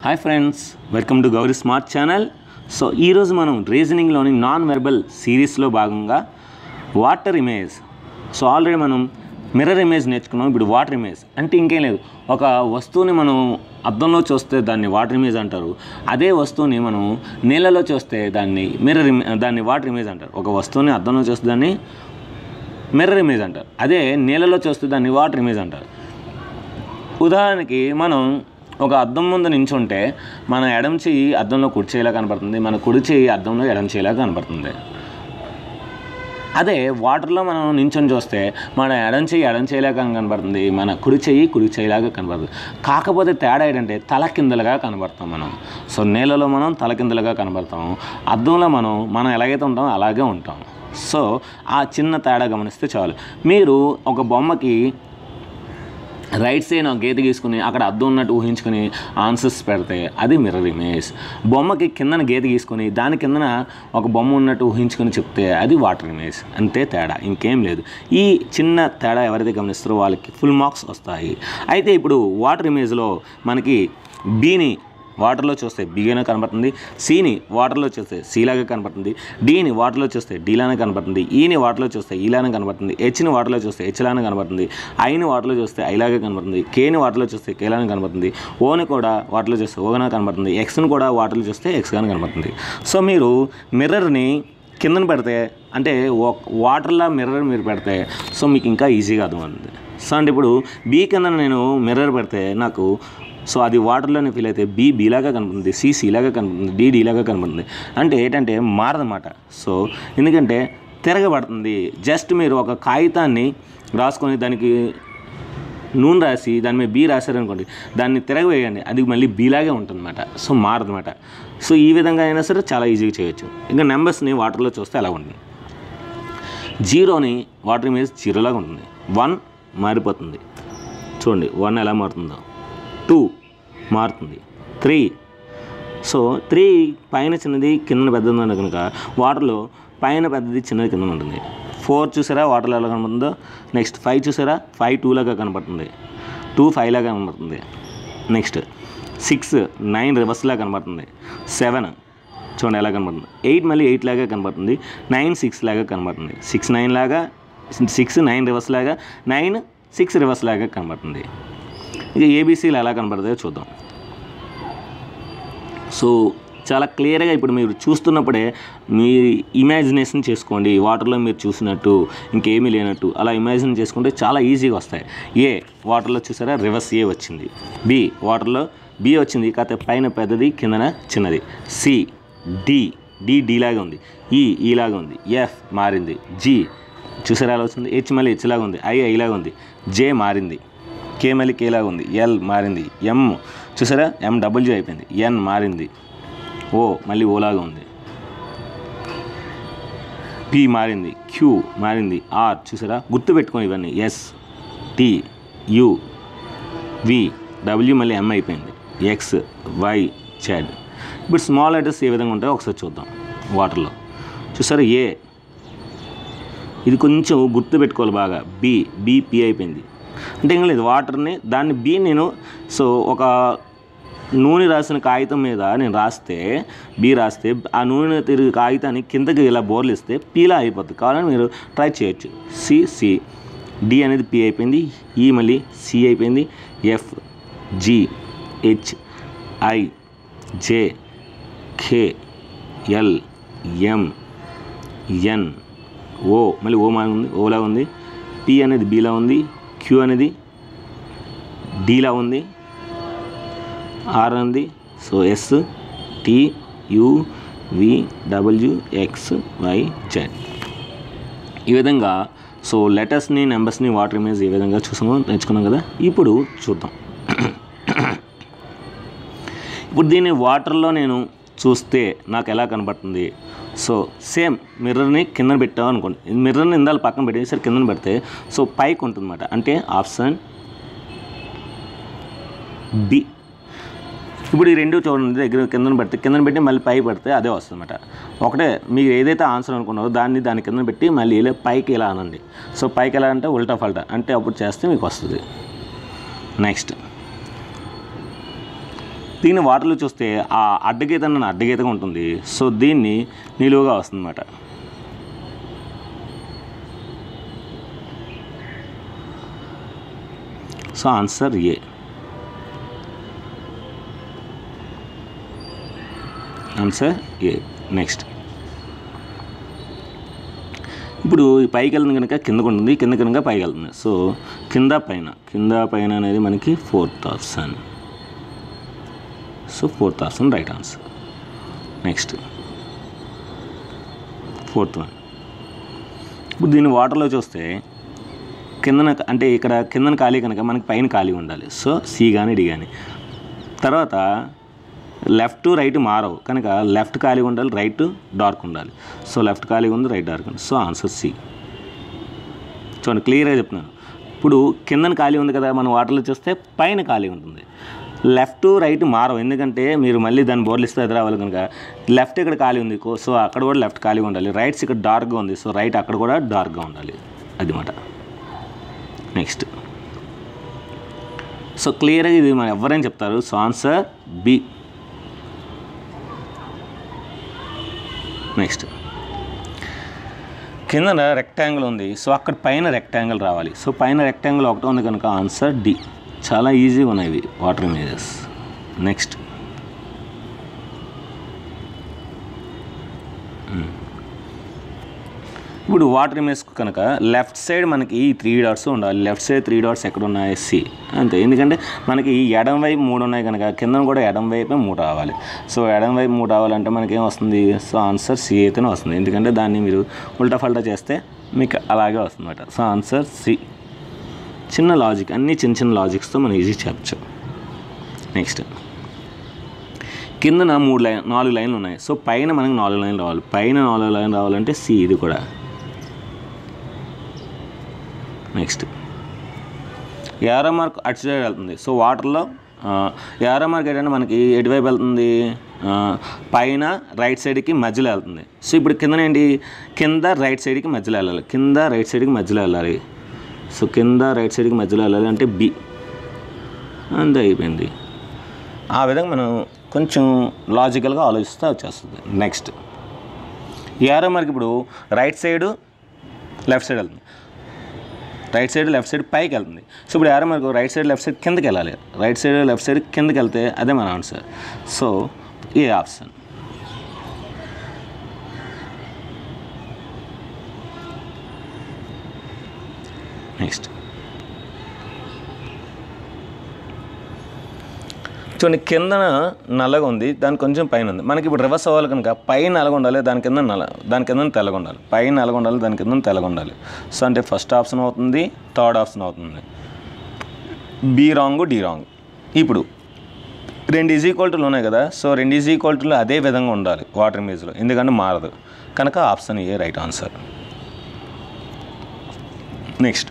hi friends welcome to Gauri smart channel so ఈరోజు మనం రీజనింగ్లోని నాన్ వెర్బల్ సిరీస్లో భాగంగా వాటర్ ఇమేజ్ సో ఆల్రెడీ మనం మిర్రర్ ఇమేజ్ నేర్చుకున్నాం ఇప్పుడు వాటర్ ఇమేజ్ అంటే ఇంకేం లేదు ఒక వస్తువుని మనం అద్దంలో చూస్తే దాన్ని వాటర్ ఇమేజ్ అంటారు అదే వస్తువుని మనం నీళ్ళలో చూస్తే దాన్ని మిర్రర్ ఇమే దాన్ని వాటర్ ఇమేజ్ అంటారు ఒక వస్తువుని అద్దంలో చూస్తే దాన్ని మిర్రర్ ఇమేజ్ అంటారు అదే నీళ్ళలో చూస్తే దాన్ని వాటర్ ఇమేజ్ అంటారు ఉదాహరణకి మనం ఒక అద్దం ముందు నించుంటే మన ఎడం చెయ్యి అద్దంలో కుడి చేయిలా కనపడుతుంది మన కుడి చెయ్యి అద్దంలో ఎడం చేయిలా కనపడుతుంది అదే వాటర్లో మనం నించొని చూస్తే మన ఎడం చెయ్యి ఎడం చేయలాగా కనబడుతుంది మన కుడి చెయ్యి కుడి చేయలాగా కనబడుతుంది కాకపోతే తేడా ఏంటంటే తల కిందలుగా కనబడతాం మనం సో నీళ్ళలో మనం తల కిందలుగా కనబడతాం అద్దంలో మనం మనం ఎలాగైతే ఉంటామో అలాగే ఉంటాం సో ఆ చిన్న తేడా గమనిస్తే చాలు మీరు ఒక బొమ్మకి రైట్ సైడ్ ఒక గీత గీసుకుని అక్కడ అద్దం ఉన్నట్టు ఊహించుకుని ఆన్సర్స్ పెడితే అది మిర్రర్ ఇమేజ్ బొమ్మకి కిందన గీత గీసుకొని దాని కిందన ఒక బొమ్మ ఉన్నట్టు ఊహించుకొని చెప్తే అది వాటర్ ఇమేజ్ అంతే తేడా ఇంకేం లేదు ఈ చిన్న తేడా ఎవరైతే గమనిస్తారో వాళ్ళకి ఫుల్ మార్క్స్ వస్తాయి అయితే ఇప్పుడు వాటర్ ఇమేజ్లో మనకి బీని వాటర్లో చూస్తే బిగానే కనబడుతుంది సిని వాటర్లో చూస్తే సీలాగా కనబడుతుంది డీని వాటర్లో చూస్తే డీలానే కనబడుతుంది ఈని వాటర్లో చూస్తే ఈలానే కనబడుతుంది హెచ్ని వాటర్లో చూస్తే హెచ్లానే కనబడుతుంది ఐని వాటర్లో చూస్తే ఐలాగే కనబడుతుంది కేని వాటర్లో చూస్తే కేలానే కనబడుతుంది ఓని కూడా వాటర్లో చూస్తే ఓగానే కనబడుతుంది ఎక్స్ని కూడా వాటర్లో చూస్తే ఎక్స్గానే కనబడుతుంది సో మీరు మిర్రర్ని కిందన పెడితే అంటే వాటర్లో మిర్రర్ మీరు పెడితే సో మీకు ఇంకా ఈజీగా అర్థమవుతుంది సో అంటే ఇప్పుడు బీ కింద నేను మిర్రర్ పెడితే నాకు సో అది వాటర్లోనే ఫీల్ అయితే బీ బీలాగా కనపడుతుంది సి సీలాగా కనపడుతుంది డి డీలాగా కనపడుతుంది అంటే ఏంటంటే మారదన్నమాట సో ఎందుకంటే తిరగబడుతుంది జస్ట్ మీరు ఒక కాగితాన్ని రాసుకొని దానికి నూనె రాసి దాని మీద బీ రాశారనుకోండి దాన్ని తిరగవేయండి అది మళ్ళీ బీలాగే ఉంటుందన్నమాట సో మారదన్నమాట సో ఈ విధంగా అయినా సరే చాలా ఈజీగా చేయొచ్చు ఇంకా నెంబర్స్ని వాటర్లో చూస్తే అలా ఉంటుంది జీరోని వాటర్ మీద జీరోలాగా ఉంటుంది వన్ మారిపోతుంది చూడండి వన్ ఎలా మారుతుందో టూ మారుతుంది త్రీ సో త్రీ పైన చిన్నది కింద పెద్దది ఉంది కనుక వాటర్లో పైన పెద్దది చిన్నది కింద ఉంటుంది ఫోర్ చూసారా వాటర్లో ఎలా కనబడుతుందో నెక్స్ట్ ఫైవ్ చూసారా ఫైవ్ టూ లాగా కనబడుతుంది టూ ఫైవ్ లాగా కనబడుతుంది నెక్స్ట్ సిక్స్ నైన్ రివర్స్ లాగా కనబడుతుంది సెవెన్ చూడండి ఎలా కనబడుతుంది ఎయిట్ మళ్ళీ ఎయిట్ లాగా కనబడుతుంది నైన్ సిక్స్ లాగా కనబడుతుంది సిక్స్ నైన్ లాగా సిక్స్ నైన్ రివర్స్ లాగా నైన్ సిక్స్ రివర్స్ లాగా కనబడుతుంది ఇక ఏబీసీలు ఎలా కనబడతాయో చూద్దాం సో చాలా క్లియర్గా ఇప్పుడు మీరు చూస్తున్నప్పుడే మీ ఇమాజినేషన్ చేసుకోండి వాటర్లో మీరు చూసినట్టు ఇంకేమీ లేనట్టు అలా ఇమాజిన్ చేసుకుంటే చాలా ఈజీగా వస్తాయి ఏ వాటర్లో చూసారా రివర్స్ ఏ వచ్చింది బి వాటర్లో బి వచ్చింది కాకపోతే పైన పెద్దది కిందన చిన్నది సి డి డి డీలాగా ఉంది ఈ ఈలాగా ఉంది ఎఫ్ మారింది జి చూసారా ఎలా వచ్చింది హెచ్ మళ్ళీ హెచ్ లాగా ఉంది ఐ ఐలాగా ఉంది జే మారింది కే మళ్ళీ కేలాగా ఉంది ఎల్ మారింది ఎం చూసారా ఎం డబుల్ జీ అయిపోయింది ఎన్ మారింది ఓ మళ్ళీ ఓలాగా ఉంది పి మారింది క్యూ మారింది ఆర్ చూసారా గుర్తుపెట్టుకోండి ఇవన్నీ S T U V W మళ్ళీ ఎం అయిపోయింది ఎక్స్ వై జెడ్ ఇప్పుడు స్మాల్ లెటర్స్ ఏ విధంగా ఉంటాయో ఒకసారి చూద్దాం వాటర్లో చూసారా ఏ ఇది కొంచెం గుర్తు పెట్టుకోవాలి బాగా బి బీపీ అయిపోయింది అంటే ఏం లేదు వాటర్ని దాన్ని బి నేను సో ఒక నూనె రాసిన కాగితం మీద నేను రాస్తే బి రాస్తే ఆ నూనె తిరిగి కాగితాన్ని కిందకి ఇలా బోర్లు ఇస్తే పీలా అయిపోతుంది కావాలని మీరు ట్రై చేయొచ్చు సి సి డి అనేది పి అయిపోయింది ఈ మళ్ళీ సి అయిపోయింది F G H I J K L M N O మళ్ళీ ఓ మా ఉంది ఓలా ఉంది పి అనేది బీలా ఉంది క్యూ అనేది డీలా ఉంది ఆర్ ఉంది so S T U V W X Y Z ఈ విధంగా సో లెటర్స్ని నెంబర్స్ని వాటర్ ఇమేజ్ ఏ విధంగా చూసామో నేర్చుకున్నాం కదా ఇప్పుడు చూద్దాం ఇప్పుడు దీన్ని వాటర్లో నేను చూస్తే నాకు ఎలా కనబడుతుంది సో సేమ్ మిర్రర్ని కింద పెట్టాం అనుకోండి మిర్రర్ని ఇందాలు పక్కన పెట్టి సరే కింద పెడితే సో పైకి ఉంటుందన్నమాట అంటే ఆప్షన్ బి ఇప్పుడు ఈ రెండు చూడండి దగ్గర కింద పెడితే కింద పెట్టి మళ్ళీ పై పెడితే అదే వస్తుందన్నమాట ఒకటే మీరు ఏదైతే ఆన్సర్ అనుకున్నారో దాన్ని దాని కింద పెట్టి మళ్ళీ ఇలా పైకి ఇలా అనండి సో పైకి ఎలా అంటే ఉల్టా ఫల్టా అంటే అప్పుడు చేస్తే మీకు వస్తుంది నెక్స్ట్ దీన్ని వాటర్లో చూస్తే ఆ అడ్డగీత అన్న అడ్డగీతగా ఉంటుంది సో దీన్ని నిలువుగా వస్తుందన్నమాట so answer A answer A next ఇప్పుడు ఈ పైకి వెళ్తుంది కనుక కిందకు ఉంటుంది కింద కనుక పైకి వెళ్తుంది సో కింద పైన కింద పైన అనేది మనకి fourth option so fourth option right answer next fourth one ఇప్పుడు దీన్ని వాటర్లో చూస్తే కిందన అంటే ఇక్కడ కిందన ఖాళీ కనుక మనకి పైన ఖాళీ ఉండాలి సో సి కానీ డి కానీ తర్వాత లెఫ్ట్ రైట్ మారవు కనుక లెఫ్ట్ ఖాళీ ఉండాలి రైట్ డార్క్ ఉండాలి సో లెఫ్ట్ ఖాళీ ఉంది రైట్ డార్క్ ఉంది సో ఆన్సర్ సి చూడండి క్లియర్గా చెప్తున్నాను ఇప్పుడు కిందన ఖాళీ ఉంది కదా మనం వాటర్లో చూస్తే పైన ఖాళీ ఉంటుంది లెఫ్ట్ రైట్ మారవు ఎందుకంటే మీరు మళ్ళీ దాన్ని బోర్లిస్తే ఎదురు రావాలి కనుక లెఫ్ట్ ఇక్కడ ఖాళీ ఉంది కో- సో అక్కడ కూడా లెఫ్ట్ ఖాళీ ఉండాలి రైట్స్ ఇక్కడ డార్క్గా ఉంది సో రైట్ అక్కడ కూడా డార్క్గా ఉండాలి అది మాట నెక్స్ట్ సో క్లియర్గా ఇది మనం ఎవరైనా చెప్తారు సో ఆన్సర్ బి నెక్స్ట్ కింద రెక్టాంగిల్ ఉంది సో అక్కడ పైన రెక్టాంగిల్ రావాలి సో పైన రెక్టాంగిల్ ఒకటి ఉంది కనుక ఆన్సర్ డి చాలా ఈజీగా ఉన్నాయి ఇవి వాటర్ ఇమేజెస్ నెక్స్ట్ ఇప్పుడు వాటర్ ఇమేజ్ కనుక లెఫ్ట్ సైడ్ మనకి ఈ త్రీ డాట్స్ ఉండాలి లెఫ్ట్ సైడ్ త్రీ డాట్స్ ఎక్కడ ఉన్నాయి సి అంతే ఎందుకంటే మనకి ఈ ఎడం వైపు మూడు ఉన్నాయి కనుక కింద కూడా ఎడం వైపే మూడు రావాలి సో ఎడం వైపు మూడు రావాలంటే మనకి ఏం వస్తుంది సో ఆన్సర్ సి అయితేనే వస్తుంది ఎందుకంటే దాన్ని మీరు ఉల్టా ఫల్టా చేస్తే మీకు అలాగే వస్తుంది అనమాట సో ఆన్సర్ సి చిన్న లాజిక్ అన్ని చిన్న చిన్న లాజిక్స్తో మనం ఈజీ చెప్పచ్చు నెక్స్ట్ కిందన మూడు లైన్ నాలుగు లైన్లు ఉన్నాయి సో పైన మనకి నాలుగు లైన్లు రావాలి పైన నాలుగు లైన్ రావాలంటే సి ఇది కూడా నెక్స్ట్ యారో మార్క్ అటు సైడ్ వెళ్తుంది సో వాటర్లో యారో మార్క్ ఏంటంటే మనకి ఎటువైపు వెళ్తుంది ఆ, పైన రైట్ సైడ్కి మధ్యలో వెళ్తుంది సో ఇప్పుడు కింద ఏంటి కింద రైట్ సైడ్కి మధ్యలో వెళ్ళాలి కింద రైట్ సైడ్కి మధ్యలో వెళ్ళాలి సో కింద రైట్ సైడ్కి మధ్యలో వెళ్ళాలి అంటే బి అంతే అయిపోయింది ఆ విధంగా మనం కొంచెం లాజికల్గా ఆలోచిస్తే వచ్చేస్తుంది నెక్స్ట్ యారో మార్క్ ఇప్పుడు రైట్ సైడు లెఫ్ట్ సైడ్ వెళ్తుంది రైట్ సైడ్ లెఫ్ట్ సైడ్ పైకి వెళ్తుంది సో ఇప్పుడు యారో మనకు రైట్ సైడ్ లెఫ్ట్ సైడ్ కిందకి వెళ్ళాలి రైట్ సైడ్ లెఫ్ట్ సైడ్ కిందకి వెళ్తే అదే మన answer so A option next చూడండి కింద నల్లగా ఉంది దాని కొంచెం పైన ఉంది మనకి ఇప్పుడు రివర్స్ అవ్వాలి కనుక పైన నల్లగా ఉండాలి దాని కింద నల్ల దాని కింద తెల్లగా ఉండాలి పైన నల్లగా ఉండాలి దాని కింద తెల్లగా ఉండాలి సో అంటే ఫస్ట్ ఆప్షన్ అవుతుంది థర్డ్ ఆప్షన్ అవుతుంది బి రాంగ్ డి రాంగ్ ఇప్పుడు రెండు ఈజ్ ఈక్వల్టీలు ఉన్నాయి కదా సో రెండు ఈజ్ ఈక్వల్టీలు అదే విధంగా ఉండాలి వాటర్ ఇమేజ్లో ఎందుకంటే మారదు కనుక option A right answer next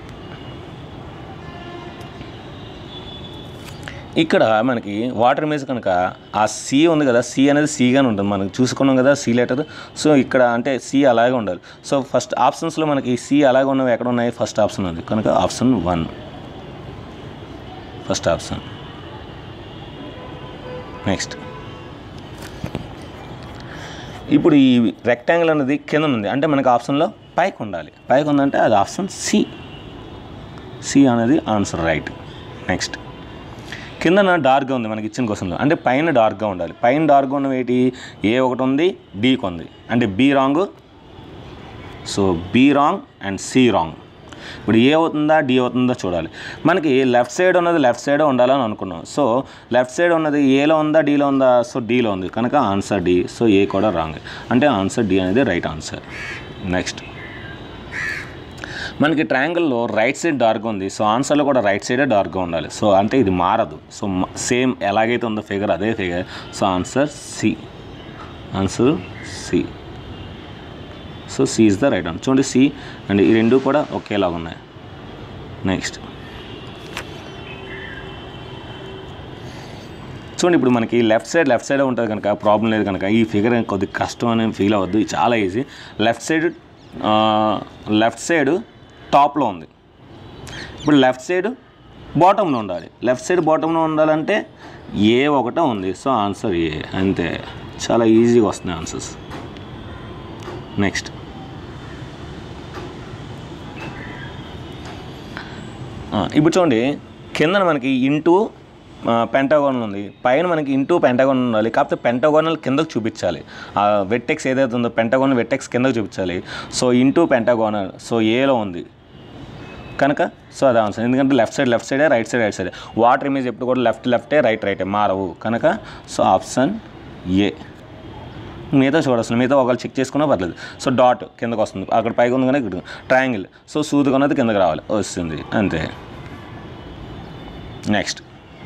ఇక్కడ మనకి వాటర్ ఇమేజ్ కనుక ఆ సి ఉంది కదా సి అనేది సిగానే ఉంటుంది మనకి చూసుకున్నాం కదా సి లెటర్ సో ఇక్కడ అంటే సి అలాగే ఉండాలి సో ఫస్ట్ ఆప్షన్స్లో మనకి సి అలాగే ఉన్నవి ఎక్కడ ఉన్నాయి ఫస్ట్ ఆప్షన్ ఉంది కనుక option one first option next ఇప్పుడు ఈ రెక్టాంగిల్ అనేది కింద ఉంది అంటే మనకి ఆప్షన్లో పైకి ఉండాలి పైకి ఉందంటే అది ఆప్షన్ సి సి అనేది ఆన్సర్ రైట్ నెక్స్ట్ కిందన డార్క్గా ఉంది మనకి ఇచ్చిన క్వశ్చన్లో అంటే పైన డార్క్గా ఉండాలి పైన డార్క్గా ఉన్నవి ఏంటి ఏ ఒకటి ఉంది డీకి ఉంది అంటే B wrong so B wrong and C wrong ఇప్పుడు ఏ అవుతుందా డి అవుతుందా చూడాలి మనకి లెఫ్ట్ సైడ్ ఉన్నది లెఫ్ట్ సైడ్ ఉండాలని అనుకున్నాం సో లెఫ్ట్ సైడ్ ఉన్నది ఏలో ఉందా డీలో ఉందా సో డీలో ఉంది కనుక ఆన్సర్ డి సో ఏ కూడా రాంగ్ అంటే ఆన్సర్ డి అనేది రైట్ ఆన్సర్ నెక్స్ట్ మనకి ట్రయాంగిల్లో రైట్ సైడ్ డార్క్గా ఉంది సో ఆన్సర్లో కూడా రైట్ సైడే డార్క్గా ఉండాలి సో అంటే ఇది మారదు సో సేమ్ ఎలాగైతే ఉందో ఫిగర్ అదే figure so answer C answer C so C is the right answer చూడండి సి అండ్ ఈ రెండు కూడా ఒకేలాగా ఉన్నాయి నెక్స్ట్ చూడండి ఇప్పుడు మనకి లెఫ్ట్ సైడ్ లెఫ్ట్ సైడ్ ఉంటుంది కనుక ప్రాబ్లం లేదు కనుక ఈ ఫిగర్ కొద్దిగా కష్టం అని ఫీల్ అవ్వద్దు ఇది చాలా easy left side left side టాప్లో ఉంది ఇప్పుడు లెఫ్ట్ సైడ్ బాటంలో ఉండాలి లెఫ్ట్ సైడ్ బాటంలో ఉండాలంటే ఏ ఒకటే ఉంది సో ఆన్సర్ ఏ అంతే చాలా ఈజీగా వస్తున్నాయి ఆన్సర్స్ నెక్స్ట్ ఇప్పుడు చూడండి కింద మనకి ఇంటూ పెంటాగోనల్ ఉంది పైన మనకి ఇంటూ పెంటాగోన్ ఉండాలి కాకపోతే పెంటాగోనల్ కిందకు చూపించాలి ఆ వెట్టెక్స్ ఏదైతే ఉందో పెంటాగోన్ వెట్టెక్స్ కిందకు చూపించాలి సో ఇంటూ పెంటాగోనల్ సో ఏలో ఉంది కనుక సో అదే ఆన్సర్ ఎందుకంటే లెఫ్ట్ సైడ్ లెఫ్ట్ సైడే right side right side water image ఎప్పుడు కూడా లెఫ్ట్ లెఫ్టే రైట్ రైటే మారవు కనుక సో ఆప్షన్ ఏ మిగతా చూడాల్సిన మిగతా ఒకళ్ళు చెక్ చేసుకున్నా పర్లేదు సో డాట్ కిందకు వస్తుంది అక్కడ పైకి ఉంది కానీ ఇక్కడ ట్రయాంగిల్ సో సూది కొన్నది కిందకి రావాలి వస్తుంది అంతే నెక్స్ట్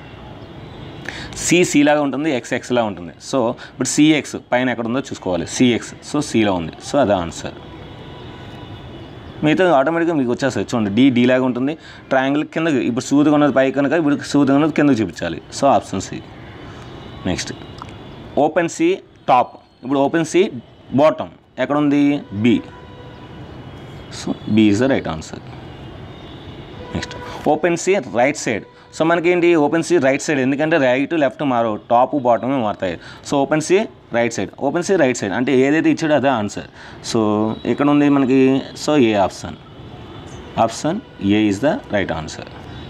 సి లాగా ఉంటుంది ఎక్స్ ఎక్స్ లా ఉంటుంది సో ఇప్పుడు సిఎక్స్ పైన ఎక్కడ ఉందో చూసుకోవాలి సిఎక్స్ సో సిలో ఉంది సో అదే ఆన్సర్ మిగతా ఆటోమేటిక్గా మీకు వచ్చేస్తుంది చూడండి డి డి లాగా ఉంటుంది ట్రయాంగిల్ కిందకి ఇప్పుడు సూది ఉన్నది పై కనుక ఇప్పుడు సూది ఉన్నది కిందకి చూపించాలి so option C next open C top ఇప్పుడు ఓపెన్ సి బాటమ్ ఎక్కడ ఉంది B so B is the right answer next open C right side so మనకేంటి ఓపెన్ సి రైట్ సైడ్ ఎందుకంటే రైట్ లెఫ్ట్ మారవు టాప్ బాటమే మారుతాయి so open C right side open C right side అంటే ఏదైతే ఇచ్చాడో అదే ఆన్సర్ సో ఇక్కడ ఉంది మనకి so A option option A is the right answer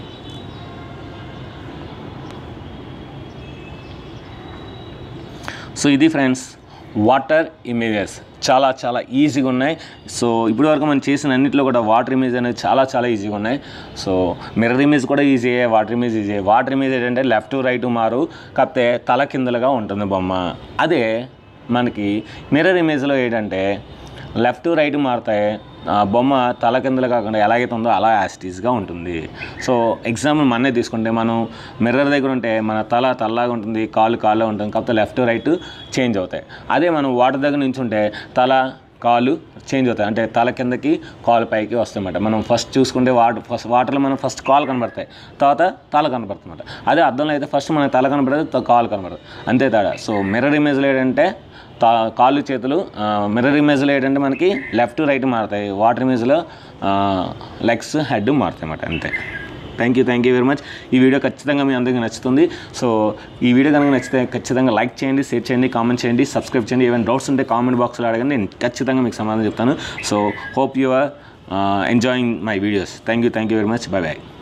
so ఇది ఫ్రెండ్స్ వాటర్ ఇమేజెస్ చాలా చాలా ఈజీగా ఉన్నాయి సో ఇప్పటివరకు మనం చేసిన అన్నింటిలో కూడా వాటర్ ఇమేజ్ అనేది చాలా చాలా ఈజీగా ఉన్నాయి సో మిర్రర్ ఇమేజ్ కూడా easy water image easy water image ఏంటంటే లెఫ్ట్ రైట్ మారు కాకపోతే తల కిందలుగా ఉంటుంది బొమ్మ అదే మనకి మిర్రర్ ఇమేజ్లో ఏంటంటే లెఫ్ట్ రైట్ మారుతాయి ఆ బొమ్మ తల కిందలు కాకుండా ఎలాగైతే ఉందో అలా యాస్టీస్గా ఉంటుంది సో ఎగ్జాంపుల్ మన్నే తీసుకుంటే మనం మిర్రర్ దగ్గర ఉంటే మన తల తలలాగా ఉంటుంది కాళ్ళు కాళ్ళ ఉంటుంది కాకపోతే లెఫ్ట్ రైట్ చేంజ్ అవుతాయి అదే మనం వాటర్ దగ్గర నుంచి ఉంటే తల కాళ్ళు చేంజ్ అవుతాయి అంటే తల కిందకి కాలు పైకి వస్తాయన్నమాట మనం ఫస్ట్ చూసుకుంటే వాటర్ ఫస్ట్ వాటర్లో మనం ఫస్ట్ కాలు కనబడతాయి తర్వాత తల కనబడుతుందన్నమాట అదే అర్థంలో అయితే ఫస్ట్ మన తల కనబడదు త- కాలు కనబడదు అంతే తేడా సో మిర్రర్ ఇమేజ్లో ఏంటంటే తా కాళ్ళు చేతులు మిర్రర్ ఇమేజ్లో ఏంటంటే మనకి లెఫ్ట్ రైట్ మారుతాయి వాటర్ ఇమేజ్లో లెగ్స్ హెడ్ మారుతాయి అన్నమాట అంతే thank you thank you very much ఈ వీడియో ఖచ్చితంగా మీ అందరికీ నచ్చుతుంది సో ఈ వీడియో కనుక నచ్చితే ఖచ్చితంగా లైక్ చేయండి షేర్ చేయండి కామెంట్ చేయండి సబ్స్క్రైబ్ చేయండి ఏమైనా డౌట్స్ ఉంటే కామెంట్ బాక్స్లో అడగండి నేను ఖచ్చితంగా మీకు సమాధానం చెప్తాను so hope you are enjoying my videos thank you thank you very much bye bye